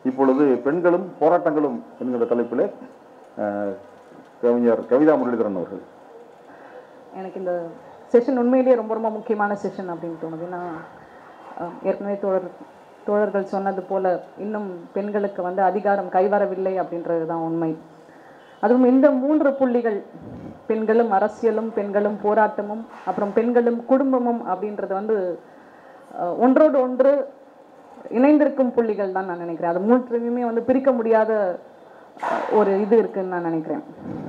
இப்பொழுது பெண்களும் போராட்டங்களும் என்கிற தலைப்பிலே அஹ், கவிஞர் கவிதா முரளிதரன் அவர்கள் எனக்கு இந்த செஷன் உண்மையிலேயே ரொம்ப ரொம்ப முக்கியமான செஷன் அப்படின்னு தோணுது நான் அஹ், ஏற்கனவே தோழர் தோழர்கள் சொன்னது போல இன்னும் பெண்களுக்கு வந்து அதிகாரம் கைவரவில்லை அப்படின்றது தான் உண்மை அதுவும் இந்த மூன்று புள்ளிகள் பெண்களும் அரசியலும் பெண்களும் போராட்டமும் அப்புறம் பெண்களும் குடும்பமும் அப்படின்றது வந்து அஹ், ஒன்றோடு ஒன்று இணைந்திருக்கும் புள்ளிகள் தான் நான் நினைக்கிறேன் அது மூன்றுமே வந்து பிரிக்க முடியாத அஹ், ஒரு இது இருக்குன்னு நான் நினைக்கிறேன்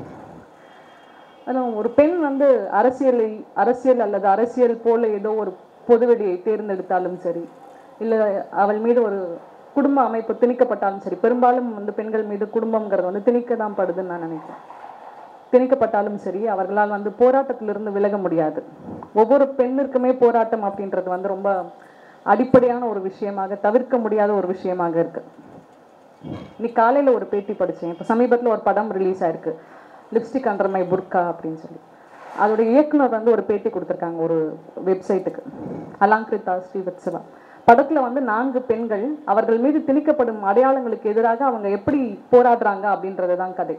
அதான் ஒரு பெண் வந்து அரசியலை அரசியல் அல்லது அரசியல் போல ஏதோ ஒரு பொதுவெளியை தேர்ந்தெடுத்தாலும் சரி இல்லை அவள் மீது ஒரு குடும்ப அமைப்பு திணிக்கப்பட்டாலும் சரி பெரும்பாலும் வந்து பெண்கள் மீது குடும்பம்ங்கிறது வந்து திணிக்க தான் படுதுன்னு நான் நினைக்கிறேன் திணிக்கப்பட்டாலும் சரி அவர்களால் வந்து போராட்டத்திலிருந்து விலக முடியாது ஒவ்வொரு பெண்ணிற்குமே போராட்டம் அப்படின்றது வந்து ரொம்ப அடிப்படையான ஒரு விஷயமாக தவிர்க்க முடியாத ஒரு விஷயமாக இருக்கு இன்னைக்கு காலையில் ஒரு பேட்டி படித்தேன் இப்போ சமீபத்தில் ஒரு படம் ரிலீஸ் ஆயிருக்கு லிப்ஸ்டிக் அண்டர் மை புர்கா அப்படின்னு சொல்லி அதோட இயக்குனர் வந்து ஒரு பேட்டி கொடுத்துருக்காங்க ஒரு வெப்சைட்டுக்கு அலாங்கிருதா ஸ்ரீவத்சவா படத்தில் வந்து நான்கு பெண்கள் அவர்கள் மீது திணிக்கப்படும் அடையாளங்களுக்கு எதிராக அவங்க எப்படி போராடுறாங்க அப்படின்றது தான் கதை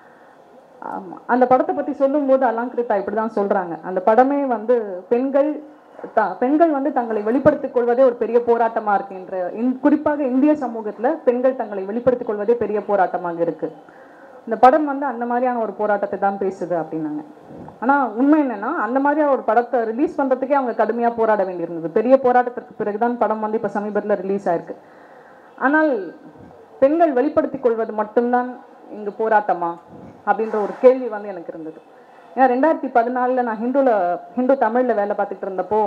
ஆமா. அந்த படத்தை பற்றி சொல்லும்போது அலாங்கிருதா இப்படி தான் சொல்கிறாங்க அந்த படமே வந்து பெண்கள் த பெண்கள் வந்து தங்களை வெளிப்படுத்திக் கொள்வதே ஒரு பெரிய போராட்டமாக இருக்கின்ற இந் குறிப்பாக இந்திய சமூகத்தில் பெண்கள் தங்களை வெளிப்படுத்திக் கொள்வதே பெரிய போராட்டமாக இருக்கு இந்த படம் வந்து அந்த மாதிரியான ஒரு போராட்டத்தை தான் பேசுது அப்படின்னாங்க ஆனால் உண்மை என்னன்னா அந்த மாதிரியான ஒரு படத்தை ரிலீஸ் பண்ணுறதுக்கே அவங்க கடுமையாக போராட வேண்டியிருந்தது பெரிய போராட்டத்திற்கு பிறகுதான் படம் வந்து இப்போ சமீபத்தில் ரிலீஸ் ஆயிருக்கு ஆனால் பெண்கள் வெளிப்படுத்திக் கொள்வது மட்டும்தான் இங்கு போராட்டமா அப்படின்ற ஒரு கேள்வி வந்து எனக்கு இருந்தது ஏன்னா ரெண்டாயிரத்தி பதினாலில் நான் ஹிந்துல ஹிந்து தமிழில் வேலை பார்த்துட்டு இருந்தப்போ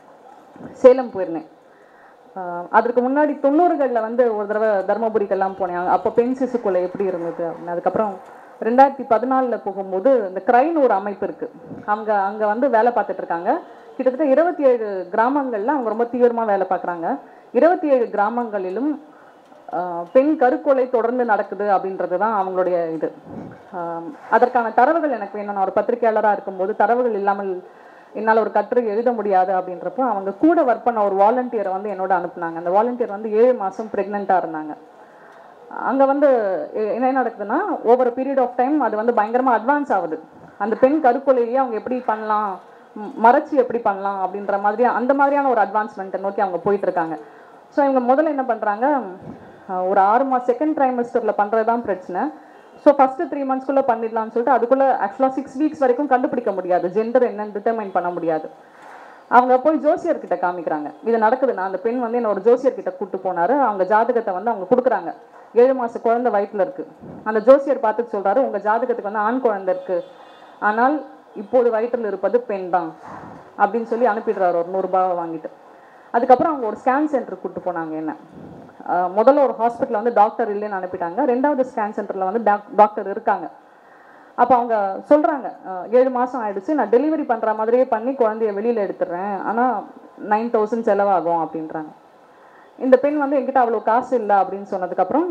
சேலம் போயிருந்தேன் ஆஹ் அதற்கு முன்னாடி தொண்ணூறுகளில் வந்து ஒரு தடவை தருமபுரிக்கெல்லாம் போனேன் அப்போ பெண் சிசு கொலை எப்படி இருந்தது அப்படின்னு அதுக்கப்புறம் ரெண்டாயிரத்தி பதினாலில் போகும்போது இந்த கிரைன்னு ஒரு அமைப்பு இருக்குது அவங்க அங்கே வந்து வேலை பார்த்துட்டு இருக்காங்க கிட்டத்தட்ட இருபத்தி ஏழு கிராமங்களில் அவங்க ரொம்ப தீவிரமாக வேலை பார்க்குறாங்க இருபத்தி ஏழு கிராமங்களிலும் ஆஹ் பெண் கருக்கொலை தொடர்ந்து நடக்குது அப்படின்றது தான் அவங்களுடைய இது ஆஹ் அதற்கான தரவுகள் எனக்கு வேணும் நான் ஒரு பத்திரிகையாளராக இருக்கும்போது தரவுகள் இல்லாமல் என்னால் ஒரு கட்டுரை எழுத முடியாது அப்படின்றப்போ அவங்க கூட ஒர்க் பண்ண ஒரு வாலண்டியரை வந்து என்னோட அனுப்புனாங்க அந்த வாலண்டியர் வந்து ஏழு மாதம் ப்ரெக்னெண்ட்டாக இருந்தாங்க அங்கே வந்து எ- என்ன நடக்குதுன்னா ஓவர் பீரியட் ஆஃப் டைம் அது வந்து பயங்கரமாக அட்வான்ஸ் ஆகுது அந்த பெண் கருக்கொலையே அவங்க எப்படி பண்ணலாம் ம், மறைச்சு எப்படி பண்ணலாம் அப்படின்ற மாதிரி அந்த மாதிரியான ஒரு அட்வான்ஸ்மெண்ட்டை நோக்கி அவங்க போயிட்டு இருக்காங்க ஸோ இவங்க முதல்ல என்ன பண்ணுறாங்க ஒரு ஆறு மாதம் செகண்ட் ட்ரைமஸ்டரில் பண்ணுறது தான் பிரச்சனை ஸோ ஃபஸ்ட்டு த்ரீ மந்த்ஸ்க்குள்ளே பண்ணிடலாம்னு சொல்லிட்டு அதுக்குள்ளே ஆக்சுவலாக சிக்ஸ் வீக்ஸ் வரைக்கும் கண்டுபிடிக்க முடியாது ஜெண்டர் என்னன்னு டிட்டர்மைன் பண்ண முடியாது அவங்க போய் ஜோசியர்கிட்ட காமிக்கிறாங்க இது நடக்குதுன்னா அந்த பெண் வந்து என்ன ஒரு ஜோசியர்கிட்ட கூட்டு போனாரு அவங்க ஜாதகத்தை வந்து அவங்க கொடுக்குறாங்க ஏழு மாச குழந்தை வயிற்றுல இருக்கு அந்த ஜோசியர் பார்த்துட்டு சொல்றாரு உங்க ஜாதகத்துக்கு வந்து ஆண் குழந்தை இருக்கு ஆனால் இப்போது வயிற்றில் இருப்பது பெண் தான் அப்படின்னு சொல்லி அனுப்பிடுறாரு ஒரு நூறுரூபாவை வாங்கிட்டு அதுக்கப்புறம் அவங்க ஒரு ஸ்கேன் சென்டருக்கு கூட்டு போனாங்க என்ன ஆஹ் முதல்ல ஒரு ஹாஸ்பிட்டல் வந்து டாக்டர் இல்லைன்னு அனுப்பிட்டாங்க ரெண்டாவது ஸ்கேன் சென்டரில் வந்து டாக்டர் இருக்காங்க அப்போ அவங்க சொல்கிறாங்க ஏழு மாதம் ஆயிடுச்சு நான் டெலிவரி பண்ணுற மாதிரியே பண்ணி குழந்தைய வெளியில் எடுத்துடுறேன் ஆனால் நைன் தௌசண்ட் செலவாகும் அப்படின்றாங்க இந்த பெண் வந்து என்கிட்ட அவ்வளோ காசு இல்லை அப்படின்னு சொன்னதுக்கப்புறம்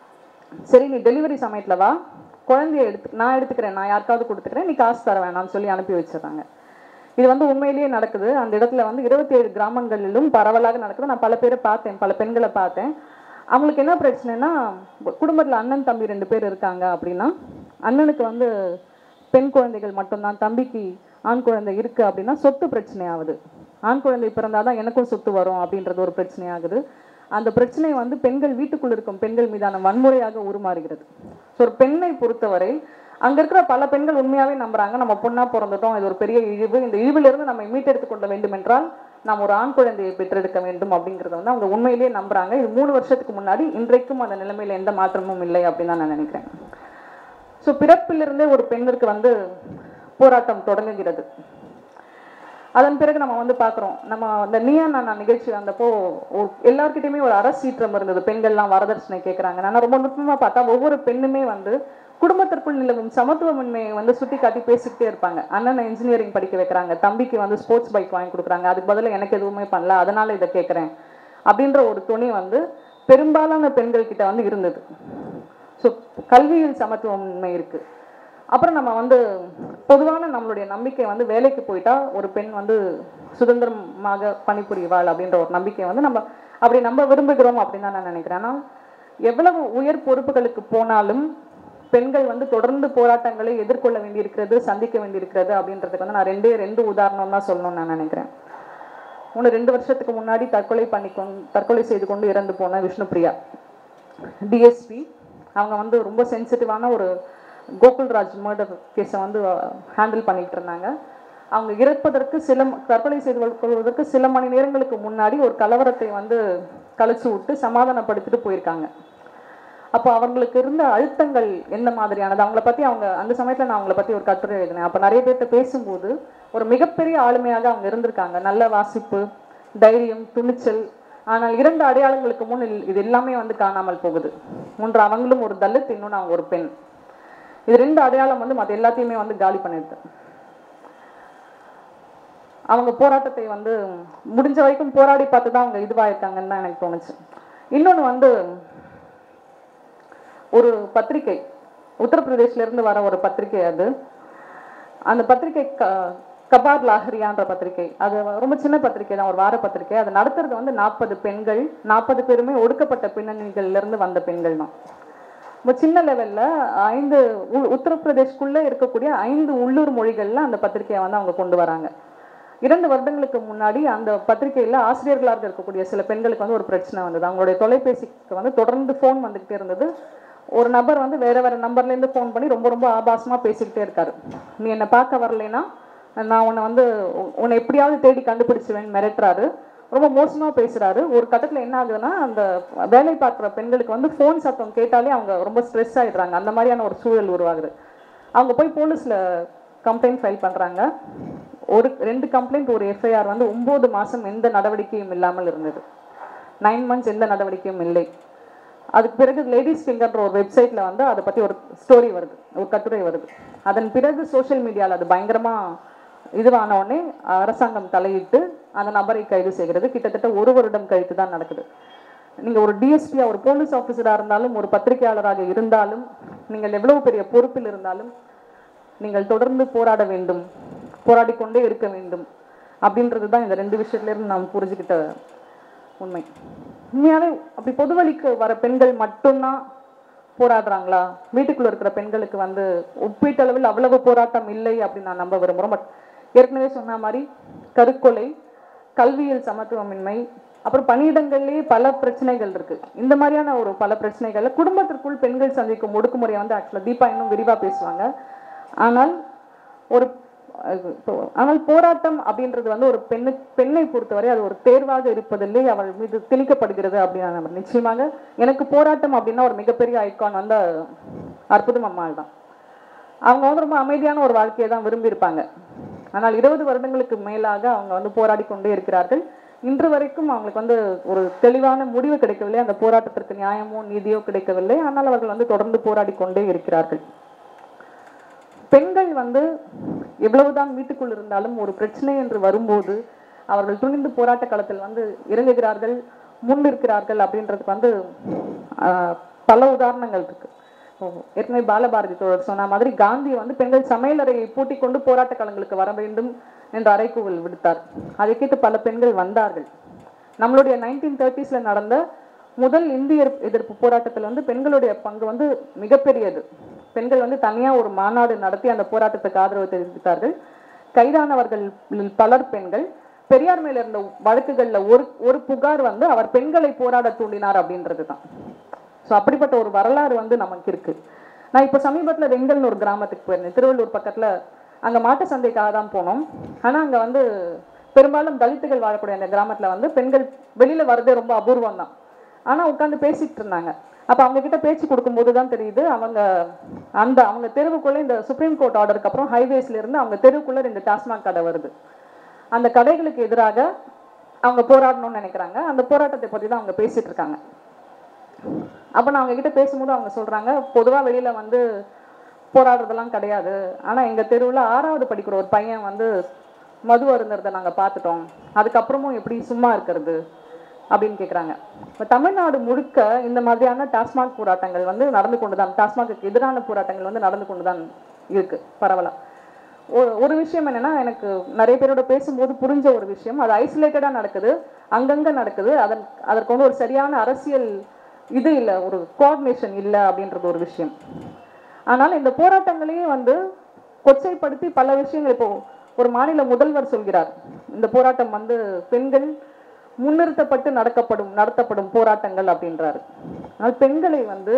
சரி நீ டெலிவரி சமயத்தில் வா குழந்தைய எடுத்து நான் எடுத்துக்கிறேன் நான் யாருக்காவது கொடுத்துக்கிறேன் நீ காசு தர வேணாம்னு சொல்லி அனுப்பி வச்சிடுறாங்க இது வந்து உண்மையிலேயே நடக்குது அந்த இடத்துல வந்து இருபத்தி ஏழு கிராமங்களிலும் பரவலாக நடக்குது நான் பல பேரை பார்த்தேன் பல பெண்களை பார்த்தேன் அவங்களுக்கு என்ன பிரச்சனைனா குடும்பத்தில் அண்ணன் தம்பி ரெண்டு பேர் இருக்காங்க அப்படின்னா அண்ணனுக்கு வந்து பெண் குழந்தைகள் மட்டும்தான் தம்பிக்கு ஆண் குழந்தை இருக்கு அப்படின்னா சொத்து பிரச்சனை ஆகுது ஆண் குழந்தை பிறந்தாதான் எனக்கும் சொத்து வரும் அப்படின்றது ஒரு பிரச்சனை ஆகுது அந்த பிரச்சனை வந்து பெண்கள் வீட்டுக்குள் இருக்கும் பெண்கள் மீதான வன்முறையாக உருமாறுகிறது ஸோ ஒரு பெண்ணை பொறுத்தவரை அங்க இருக்கிற பல பெண்கள் உண்மையாவே நம்புறாங்க நம்ம பொண்ணா பிறந்துட்டோம் இது ஒரு பெரிய இழிவு இந்த இழிவிலிருந்து நம்ம மீட்டெடுத்துக் கொள்ள வேண்டும் என்றால் நாம் ஒரு ஆண் குழந்தையை பெற்றெடுக்க வேண்டும் அப்படிங்கறத வந்து அவங்க உண்மையிலேயே நம்புறாங்க இது மூணு வருஷத்துக்கு முன்னாடி இன்றைக்கும் அந்த நிலைமையில எந்த மாற்றமும் இல்லை அப்படின்னு தான் நான் நினைக்கிறேன் ஸோ பிறப்பிலிருந்தே ஒரு பெண்ணிற்கு வந்து போராட்டம் தொடங்குகிறது அதன் பிறகு நம்ம வந்து பார்க்குறோம் நம்ம அந்த நீயா நான் நிகழ்ச்சி வந்தப்போ ஒரு எல்லார்கிட்டயுமே ஒரு அரசீற்றம் இருந்தது பெண்கள்லாம் வரதட்சணை கேட்குறாங்க நான் ரொம்ப நுட்பமாக பார்த்தா ஒவ்வொரு பெண்ணுமே வந்து குடும்பத்திற்குள் நிலவும் சமத்துவமின்மையை வந்து சுட்டி காட்டி பேசிக்கிட்டே இருப்பாங்க அண்ணனை இன்ஜினியரிங் படிக்க வைக்கிறாங்க தம்பிக்கு வந்து ஸ்போர்ட்ஸ் பைக் வாங்கி கொடுக்குறாங்க அதுக்கு பதிலா எனக்கு எதுவுமே பண்ணல அதனால இதை கேட்குறேன் அப்படின்ற ஒரு துணி வந்து பெரும்பாலான பெண்கள் கிட்ட வந்து இருந்தது ஸோ கல்வியில் சமத்துவமின்மை இருக்கு அப்புறம் நம்ம வந்து பொதுவான நம்மளுடைய நம்பிக்கை வந்து வேலைக்கு போயிட்டா ஒரு பெண் வந்து சுதந்திரமாக பணிபுரிவாள் அப்படின்ற ஒரு நம்பிக்கை வந்து நம்ம அப்படி நம்ம விரும்புகிறோம் அப்படின்னு தான் நான் நினைக்கிறேன் ஆனால் எவ்வளவு உயர் பொறுப்புகளுக்கு போனாலும் பெண்கள் வந்து தொடர்ந்து போராட்டங்களை எதிர்கொள்ள வேண்டியிருக்கிறது சந்திக்க வேண்டியிருக்கிறது அப்படின்றதுக்கு வந்து நான் ரெண்டே ரெண்டு உதாரணம் தான் சொல்லணும்னு நான் நினைக்கிறேன் ஒன்று ரெண்டு வருஷத்துக்கு முன்னாடி தற்கொலை பண்ணிக்கொண்டு தற்கொலை செய்து கொண்டு இறந்து போன விஷ்ணுபிரியா டிஎஸ்பி அவங்க வந்து ரொம்ப சென்சிட்டிவான ஒரு கோகுல்ராஜ் மர்டர் கேஸை வந்து ஹேண்டில் பண்ணிட்டு இருந்தாங்க அவங்க இறப்பதற்கு சில ம- தற்கொலை செய்து கொள்வதற்கு சில மணி நேரங்களுக்கு முன்னாடி ஒரு கலவரத்தை வந்து கழிச்சு விட்டு சமாதானப்படுத்திட்டு போயிருக்காங்க அப்போ அவங்களுக்கு இருந்த அழுத்தங்கள் எந்த மாதிரியானது அவங்கள பற்றி அவங்க அந்த சமயத்தில் நான் அவங்கள பற்றி ஒரு கட்டுரை எழுதினேன் அப்போ நிறைய பேர்கிட்ட பேசும்போது ஒரு மிகப்பெரிய ஆளுமையாக அவங்க இருந்திருக்காங்க நல்ல வாசிப்பு தைரியம் துணிச்சல் ஆனால் இரண்டு அடையாளங்களுக்கு முன் இல்- இது எல்லாமே வந்து காணாமல் போகுது ஒன்று அவங்களும் ஒரு தலித் இன்னொன்று அவங்க ஒரு பெண் இது ரெண்டு அடையாளம் வந்து மற்ற எல்லாத்தையுமே வந்து காலி பண்ணிடுது அவங்க போராட்டத்தை வந்து முடிஞ்ச வரைக்கும் போராடி பார்த்து தான் அவங்க இதுவாயிருக்காங்கன்னு தான் எனக்கு தோணுச்சு இன்னொன்று வந்து ஒரு பத்திரிகை உத்தரப்பிரதேஷ்ல இருந்து வர ஒரு பத்திரிகை அது அந்த பத்திரிகை க கபார் லாஹரியான்ற பத்திரிகை அது ரொம்ப சின்ன பத்திரிகை தான் ஒரு வார பத்திரிகை அது நடத்துறது வந்து நாற்பது பெண்கள் நாற்பது பேருமே ஒடுக்கப்பட்ட பின்னணிகள்ல இருந்து வந்த பெண்கள் தான் ரொம்ப சின்ன லெவல்ல ஐந்து உ- உத்தரப்பிரதேஷ்குள்ள இருக்கக்கூடிய ஐந்து உள்ளூர் மொழிகள்ல அந்த பத்திரிகையை வந்து அவங்க கொண்டு வராங்க இரண்டு வருடங்களுக்கு முன்னாடி அந்த பத்திரிகையில ஆசிரியர்களாக இருக்கக்கூடிய சில பெண்களுக்கு வந்து ஒரு பிரச்சனை வந்தது அவங்களுடைய தொலைபேசிக்கு வந்து தொடர்ந்து ஃபோன் வந்துகிட்டே இருந்தது ஒரு நபர் வந்து வேற வேற நம்பர்ல இருந்து ஃபோன் பண்ணி ரொம்ப ரொம்ப ஆபாசமா பேசிக்கிட்டே இருக்காரு நீ என்னை பார்க்க வரலைன்னா நான் உன்னை வந்து உ- உன்னை எப்படியாவது தேடி கண்டுபிடிச்சுவேன் மிரட்டுறாரு ரொம்ப மோசமா பேசுறாரு ஒரு கட்டத்துல என்ன ஆகுதுன்னா அந்த வேலை பார்க்குற பெண்களுக்கு வந்து ஃபோன் சத்தம் கேட்டாலே அவங்க ரொம்ப ஸ்ட்ரெஸ் ஆயிடுறாங்க அந்த மாதிரியான ஒரு சூழல் உருவாகுது அவங்க போய் போலீஸ்ல கம்ப்ளைண்ட் ஃபைல் பண்றாங்க ஒரு ரெண்டு கம்ப்ளைண்ட் ஒரு எஃப்ஐஆர் வந்து ஒன்பது மாசம் எந்த நடவடிக்கையும் இல்லாமல் இருந்தது நைன் மந்த்ஸ் எந்த நடவடிக்கையும் இல்லை அதுக்கு பிறகு லேடிஸ் ஃபிங்கர்ன்ற ஒரு வெப்சைட்ல வந்து அதை பத்தி ஒரு ஸ்டோரி வருது ஒரு கட்டுரை வருது அதன் பிறகு சோஷியல் மீடியால அது பயங்கரமா இதுவான உடனே அரசாங்கம் தலையிட்டு அந்த நபரை கைது செய்கிறது கிட்டத்தட்ட ஒரு வருடம் கழித்து தான் நடக்குது நீங்க ஒரு டிஎஸ்பியா ஒரு போலீஸ் ஆஃபீஸரா இருந்தாலும் ஒரு பத்திரிகையாளராக இருந்தாலும் நீங்கள் எவ்வளவு பெரிய பொறுப்பில் இருந்தாலும் நீங்கள் தொடர்ந்து போராட வேண்டும் போராடிக் கொண்டே இருக்க வேண்டும் அப்படின்றது தான் இந்த ரெண்டு விஷயத்துல இருந்து நாம் புரிஞ்சுக்கிட்ட உண்மை உண்மையாவே அப்படி பொதுவழிக்கு வர பெண்கள் மட்டும்தான் போராடுறாங்களா வீட்டுக்குள்ள இருக்கிற பெண்களுக்கு வந்து ஒப்பீட்டளவில் அவ்வளவு போராட்டம் இல்லை அப்படின்னு நான் நம்ப விரும்புகிறோம் பட் ஏற்கனவே சொன்ன மாதிரி கருக்கொலை கல்வியில் சமத்துவமின்மை அப்புறம் பணியிடங்கள்லேயே பல பிரச்சனைகள் இருக்கு இந்த மாதிரியான ஒரு பல பிரச்சனைகள்ல குடும்பத்திற்குள் பெண்கள் சந்திக்கும் ஒடுக்குமுறையை வந்து ஆக்சுவலாக தீபா இன்னும் விரிவாக பேசுவாங்க ஆனால் ஒரு அஹ் இப்போ ஆனால் போராட்டம் அப்படின்றது வந்து ஒரு பெண்ணு பெண்ணை பொறுத்தவரை அது ஒரு தேர்வாக இருப்பதில்லை அவள் மீது திணிக்கப்படுகிறது அப்படின்னு நம்ம நிச்சயமாக எனக்கு போராட்டம் அப்படின்னா ஒரு மிகப்பெரிய ஐகான் வந்து அற்புதம் அம்மாள் தான் அவங்க வந்து ரொம்ப அமைதியான ஒரு வாழ்க்கையை தான் விரும்பியிருப்பாங்க ஆனால் இருபது வருடங்களுக்கு மேலாக அவங்க வந்து போராடி கொண்டே இருக்கிறார்கள் இன்று வரைக்கும் அவங்களுக்கு வந்து ஒரு தெளிவான முடிவு கிடைக்கவில்லை அந்த போராட்டத்திற்கு நியாயமோ நீதியோ கிடைக்கவில்லை ஆனால் அவர்கள் வந்து தொடர்ந்து போராடி கொண்டே இருக்கிறார்கள் பெண்கள் வந்து எவ்வளவுதான் வீட்டுக்குள் இருந்தாலும் ஒரு பிரச்சனை என்று வரும்போது அவர்கள் துணிந்து போராட்ட களத்தில் வந்து இறங்குகிறார்கள் முன் இருக்கிறார்கள் அப்படின்றதுக்கு வந்து ஆஹ், பல உதாரணங்கள் இருக்கு இப்போ ஏற்கனவே பாலபாரதி தோழர் சொன்ன மாதிரி காந்தி வந்து பெண்கள் சமையலறையை பூட்டிக் கொண்டு போராட்ட களங்களுக்கு வர வேண்டும் என்று அறைகூவல் விடுத்தார் அதை கேட்டு பல பெண்கள் வந்தார்கள் நம்மளுடைய நைன்டீன் தேர்ட்டிஸ்ல நடந்த முதல் இந்திய எதிர்ப்பு போராட்டத்தில் வந்து பெண்களுடைய பங்கு வந்து மிகப்பெரியது பெண்கள் வந்து தனியா ஒரு மாநாடு நடத்தி அந்த போராட்டத்துக்கு ஆதரவு தெரிவித்தார்கள் கைதானவர்கள் பலர் பெண்கள் பெரியார் மேல இருந்த வழக்குகள்ல ஒரு ஒரு புகார் வந்து அவர் பெண்களை போராட தூண்டினார் அப்படின்றது தான் ஸோ அப்படிப்பட்ட ஒரு வரலாறு வந்து நமக்கு இருக்கு நான் இப்போ சமீபத்தில் வெங்கல்னு ஒரு கிராமத்துக்கு போயிருந்தேன் திருவள்ளூர் பக்கத்துல அங்க மாட்டு சந்தைக்காக தான் போனோம் ஆனா அங்க வந்து பெரும்பாலும் தலித்துகள் வாழக்கூடிய அந்த கிராமத்துல வந்து பெண்கள் வெளியில வரதே ரொம்ப அபூர்வம் தான் ஆனா உட்காந்து பேசிட்டு இருந்தாங்க அப்ப அவங்க கிட்ட பேச்சு கொடுக்கும்போது தான் தெரியுது அவங்க அந்த அவங்க தெருவுக்குள்ள இந்த சுப்ரீம் கோர்ட் ஆர்டருக்கு அப்புறம் ஹைவேஸ்ல இருந்து அவங்க தெருவுக்குள்ள ரெண்டு டாஸ்மாக் கடை வருது அந்த கடைகளுக்கு எதிராக அவங்க போராடணும்னு நினைக்கிறாங்க அந்த போராட்டத்தை பத்தி தான் அவங்க பேசிட்டு இருக்காங்க அப்ப நான் அவங்க கிட்ட பேசும்போது அவங்க சொல்றாங்க பொதுவா வெளியில வந்து போராடுறதெல்லாம் கிடையாது ஆனா எங்க தெருவுல ஆறாவது படிக்கிற ஒரு பையன் வந்து மது அருந்துறதை நாங்க பார்த்துட்டோம் அதுக்கப்புறமும் எப்படி சும்மா இருக்கிறது அப்படின்னு கேக்குறாங்க இப்ப தமிழ்நாடு முழுக்க இந்த மாதிரியான டாஸ்மாக் போராட்டங்கள் வந்து நடந்து கொண்டுதான் டாஸ்மாக்கு எதிரான போராட்டங்கள் வந்து நடந்து கொண்டுதான் இருக்கு பரவலா ஒரு ஒரு விஷயம் என்னன்னா எனக்கு நிறைய பேரோட பேசும்போது புரிஞ்ச ஒரு விஷயம் அது ஐசோலேட்டடா நடக்குது அங்கங்க நடக்குது அதன் அதற்கு வந்து ஒரு சரியான அரசியல் இது இல்லை ஒரு கோஆர்டினேஷன் இல்லை அப்படின்றது ஒரு விஷயம் ஆனால் இந்த போராட்டங்களையே வந்து கொச்சைப்படுத்தி பல விஷயங்கள் இப்போ ஒரு மாநில முதல்வர் சொல்கிறார் இந்த போராட்டம் வந்து பெண்கள் முன்னிறுத்தப்பட்டு நடக்கப்படும் நடத்தப்படும் போராட்டங்கள் அப்படின்றாரு ஆனால் பெண்களை வந்து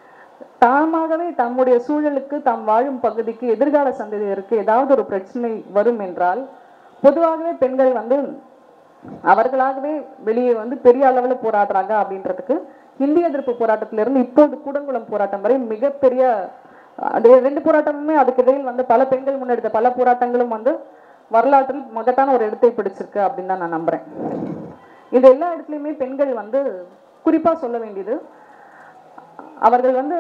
தாமாகவே தம்முடைய சூழலுக்கு தாம் வாழும் பகுதிக்கு எதிர்கால சந்ததியருக்கு ஏதாவது ஒரு பிரச்சனை வரும் என்றால் பொதுவாகவே பெண்கள் வந்து அவர்களாகவே வெளியே வந்து பெரிய அளவில் போராடுறாங்க அப்படின்றதுக்கு இந்திய எதிர்ப்பு போராட்டத்திலிருந்து இப்போது கூடங்குளம் போராட்டம் வரை மிகப்பெரிய அது ரெண்டு போராட்டமுமே அதுக்கு இடையில் வந்து பல பெண்கள் முன்னெடுத்த பல போராட்டங்களும் வந்து வரலாற்றில் மகத்தான ஒரு இடத்தை பிடிச்சிருக்கு அப்படின்னு தான் நான் நம்புறேன் இது எல்லா இடத்துலையுமே பெண்கள் வந்து குறிப்பா சொல்ல வேண்டியது அவர்கள் வந்து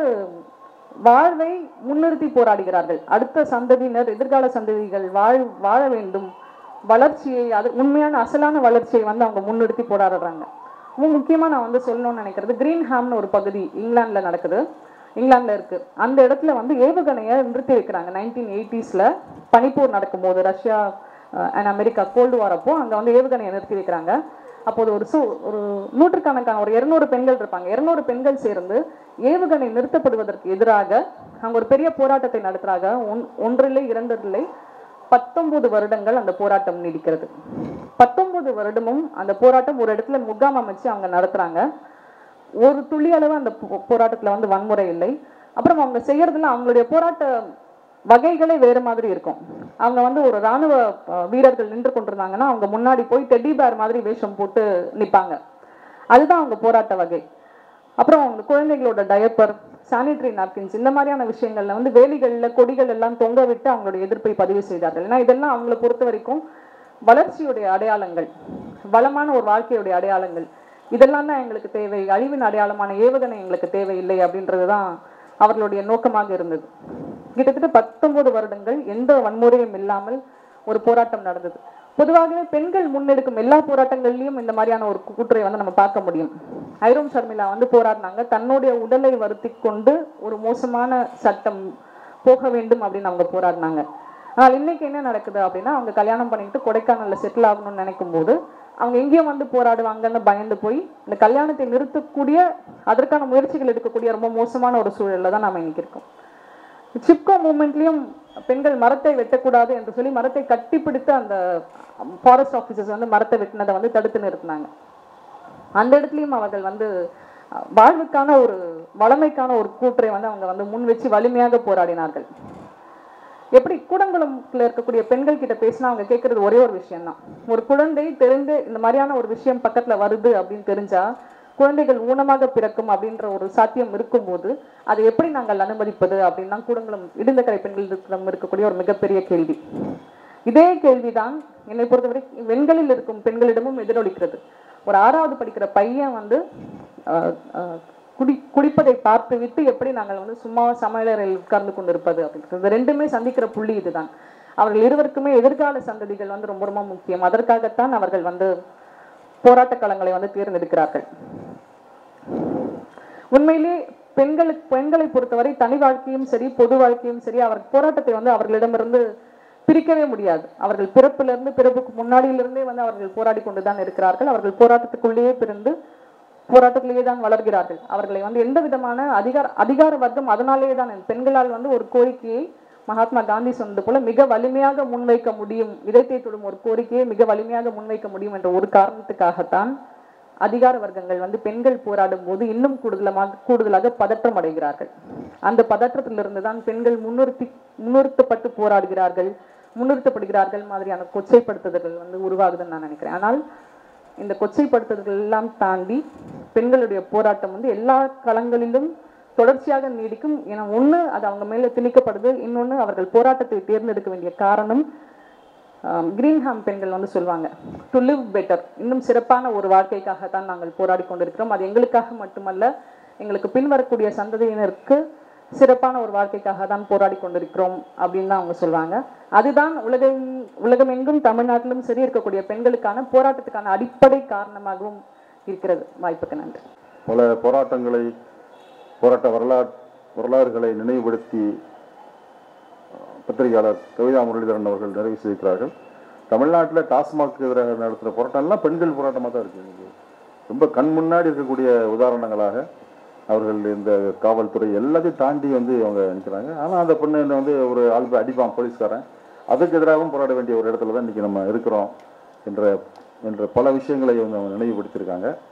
வாழ்வை முன்னிறுத்தி போராடுகிறார்கள் அடுத்த சந்ததியினர் எதிர்கால சந்ததிகள் வாழ் வாழ வேண்டும் வளர்ச்சியை அது உண்மையான அசலான வளர்ச்சியை வந்து அவங்க முன்னிறுத்தி போராடுறாங்க ரொம்ப முக்கியமா நான் வந்து சொல்லணும்னு நினைக்கிறது கிரீன்ஹாம்னு ஒரு பகுதி இங்கிலாந்துல நடக்குது இங்கிலாந்துல இருக்கு அந்த இடத்துல வந்து ஏவுகணையை நிறுத்தி வைக்கிறாங்க நைன்டீன் எயிட்டிஸ்ல பனிப்போர் நடக்கும்போது Russia and America cold war அப்போ அங்க வந்து ஏவுகணையை நிறுத்தி வைக்கிறாங்க அப்போது ஒரு சு ஒரு நூற்றுக்கணக்கான ஒரு இருநூறு பெண்கள் இருப்பாங்க இருநூறு பெண்கள் சேர்ந்து ஏவுகணை நிறுத்தப்படுவதற்கு எதிராக அங்க ஒரு பெரிய போராட்டத்தை நடத்துறாங்க ஒன் ஒன்றில்லை இரண்டில்லை பத்தொன்பது வருடங்கள் அந்த போராட்டம் நீடிக்கிறது பத்தொன்பது வருடமும் அந்த போராட்டம் ஒரு இடத்துல முகாம் அமைச்சு அவங்க நடத்துறாங்க ஒரு துளி அளவு அந்த போ- போராட்டத்துல வந்து வன்முறை இல்லை அப்புறம் அவங்க செய்யறதுல அவங்களுடைய போராட்ட வகைகளே வேறு மாதிரி இருக்கும் அவங்க வந்து ஒரு ராணுவ அஹ், வீரர்கள் நின்று கொண்டிருந்தாங்கன்னா அவங்க முன்னாடி போய் டெட்டி பேர் மாதிரி வேஷம் போட்டு நிப்பாங்க அதுதான் அவங்க போராட்ட வகை அப்புறம் அவங்க குழந்தைகளோட டயப்பர் சானிட்டரி நாப்கின்ஸ் இந்த மாதிரியான விஷயங்கள்ல வந்து வேலிகள்ல கொடிகள் எல்லாம் தொங்க விட்டு அவங்களுடைய எதிர்ப்பை பதிவு செய்தார்கள் ஏன்னா இதெல்லாம் அவங்கள பொறுத்த வரைக்கும் வளர்ச்சியுடைய அடையாளங்கள் வளமான ஒரு வாழ்க்கையுடைய அடையாளங்கள் இதெல்லாம் தான் எங்களுக்கு தேவை அழிவின் அடையாளமான ஏவுகணை எங்களுக்கு தேவையில்லை அப்படின்றது தான் அவர்களுடைய நோக்கமாக இருந்தது கிட்டத்தட்ட பத்தொன்பது வருடங்கள் எந்த வன்முறையும் இல்லாமல் ஒரு போராட்டம் நடந்தது பொதுவாகவே பெண்கள் முன்னெடுக்கும் எல்லா போராட்டங்கள்லயும் இந்த மாதிரியான ஒரு கூற்றை வந்து நம்ம பார்க்க முடியும் ஐரோம் ஷர்மிளா வந்து போராடினாங்க தன்னுடைய உடலை வருத்தி கொண்டு ஒரு மோசமான சட்டம் போக வேண்டும் அப்படின்னு அவங்க போராடினாங்க ஆனால் இன்னைக்கு என்ன நடக்குது அப்படின்னா அவங்க கல்யாணம் பண்ணிக்கிட்டு கொடைக்கானல்ல செட்டில் ஆகணும்னு நினைக்கும் போது அவங்க எங்கேயும் வந்து போராடுவாங்கன்னு பயந்து போய் இந்த கல்யாணத்தை நிறுத்தக்கூடிய அதற்கான முயற்சிகள் எடுக்கக்கூடிய ரொம்ப மோசமான ஒரு சூழல்ல தான் நாம இன்னைக்கு இருக்கோம் சிப்கோ மூமெண்ட்லயும் பெண்கள் மரத்தை வெட்டக்கூடாது என்று சொல்லி மரத்தை கட்டிப்பிடித்து அந்த ஃபாரஸ்ட் ஆஃபீஸர்ஸ் வந்து மரத்தை வெட்டினதை வந்து தடுத்து நிறுத்தினாங்க அந்த இடத்துலயும் அவர்கள் வந்து அஹ், வாழ்வுக்கான ஒரு வளமைக்கான ஒரு கூற்றை வந்து அவங்க வந்து முன் வச்சு வலிமையாக போராடினார்கள் எப்படி கூடங்குளம்ல இருக்கக்கூடிய பெண்கள் கிட்ட பேசினா அவங்க கேட்கறது ஒரே ஒரு விஷயம் தான் ஒரு குழந்தை தெரிந்து இந்த மாதிரியான ஒரு விஷயம் பக்கத்துல வருது அப்படின்னு தெரிஞ்சா குழந்தைகள் ஊனமாக பிறக்கும் அப்படின்ற ஒரு சாத்தியம் இருக்கும்போது அதை எப்படி நாங்கள் அனுமதிப்பது அப்படின்னு தான் கூடங்குளம் இடிந்தக்கரை பெண்களிடம் இருக்கக்கூடிய ஒரு மிகப்பெரிய கேள்வி இதே கேள்விதான் என்னை பொறுத்தவரை வெண்களில் இருக்கும் பெண்களிடமும் எதிரொலிக்கிறது ஒரு ஆறாவது படிக்கிற பையன் வந்து ஆஹ், ஆஹ், குடி குடிப்பதை பார்த்து விட்டு எப்படி நாங்கள் வந்து சும்மா சமையலறையில் உட்கார்ந்து கொண்டிருப்பது அப்படின்றது இது ரெண்டுமே சந்திக்கிற புள்ளி இதுதான் அவர்கள் இருவருக்குமே எதிர்கால சந்ததிகள் வந்து ரொம்ப ரொம்ப முக்கியம் அதற்காகத்தான் அவர்கள் வந்து போராட்ட களங்களை வந்து தேர்ந்தெடுக்கிறார்கள் உண்மையிலே பெண்களுக்கு பெண்களை பொறுத்தவரை தனி வாழ்க்கையும் சரி பொது வாழ்க்கையும் சரி அவர் போராட்டத்தை வந்து அவர்களிடமிருந்து பிரிக்கவே முடியாது அவர்கள் பிறப்பிலிருந்து பிறப்புக்கு முன்னாடியிலிருந்தே வந்து அவர்கள் போராடி கொண்டுதான் இருக்கிறார்கள் அவர்கள் போராட்டத்துக்குள்ளேயே பிறந்து போராட்டத்திலேயே தான் வளர்கிறார்கள் அவர்களை வந்து எந்த விதமான அதிகார அதிகார வர்க்கம் அதனாலேயே தான் பெண்களால் வந்து ஒரு கோரிக்கையை மகாத்மா காந்தி சொன்னது போல மிக வலிமையாக முன்வைக்க முடியும் இதயத்தை தொடும் ஒரு கோரிக்கையை மிக வலிமையாக முன்வைக்க முடியும் என்ற ஒரு காரணத்துக்காகத்தான் அதிகார வர்க்கங்கள் வந்து பெண்கள் போராடும் போது இன்னும் கூடுதலமாக கூடுதலாக பதற்றம் அடைகிறார்கள் அந்த பதற்றத்திலிருந்து தான் பெண்கள் முன்னிறுத்தி முன்னிறுத்தப்பட்டு போராடுகிறார்கள் முன்னிறுத்தப்படுகிறார்கள் மாதிரியான கொச்சைப்படுத்துதல்கள் வந்து உருவாகுதுன்னு நான் நினைக்கிறேன் ஆனால் இந்த கொச்சைப்படுத்துதல்கள் எல்லாம் தாண்டி பெண்களுடைய போராட்டம் வந்து எல்லா களங்களிலும் தொடர்ச்சியாக நீடிக்கும் ஏன்னா ஒண்ணு அது அவங்க மேல திணிக்கப்படுது இன்னொன்னு அவர்கள் போராட்டத்தை தேர்ந்தெடுக்க வேண்டிய காரணம் கிரீன்ஹாம் பெண்கள் வந்து சொல்லுவாங்க டு லிவ் பெட்டர் இன்னும் சிறப்பான ஒரு வாழ்க்கைக்காகத்தான் நாங்கள் போராடி கொண்டிருக்கிறோம் அது எங்களுக்காக மட்டுமல்ல எங்களுக்கு பின்வரக்கூடிய சந்ததியினருக்கு சிறப்பான ஒரு வாழ்க்கைக்காக தான் போராடி கொண்டிருக்கிறோம் அப்படின்னு தான் அவங்க சொல்லுவாங்க அதுதான் உலகம் உலகமெங்கும் தமிழ்நாட்டிலும் சரி இருக்கக்கூடிய பெண்களுக்கான போராட்டத்துக்கான அடிப்படை காரணமாகவும் இருக்கிறது வாய்ப்புக்கு நன்றி பல போராட்டங்களை போராட்ட வரலாறு வரலாறுகளை நினைவுபடுத்தி அஹ், பத்திரிகையாளர் கவிதா முரளிதரன் அவர்கள் நிறைவு செய்திருக்கிறார்கள் தமிழ்நாட்டில் டாஸ்மாக் எதிராக நடத்துகிற போராட்டம்லாம் பெண்கள் போராட்டமாக தான் இருக்குது இன்னைக்கு ரொம்ப கண் முன்னாடி இருக்கக்கூடிய உதாரணங்களாக அவர்கள் இந்த காவல்துறை எல்லாத்தையும் தாண்டி வந்து அவங்க நிற்கிறாங்க ஆனால் அந்த பொண்ணு என்ன வந்து ஒரு ஆள் போய் அடிப்பான் போலீஸ்காரன் அதுக்கு எதிராகவும் போராட வேண்டிய ஒரு இடத்துல தான் இன்றைக்கி நம்ம இருக்கிறோம் என்ற என்ற பல விஷயங்களை வந்து அவங்க நினைவுபடுத்தியிருக்காங்க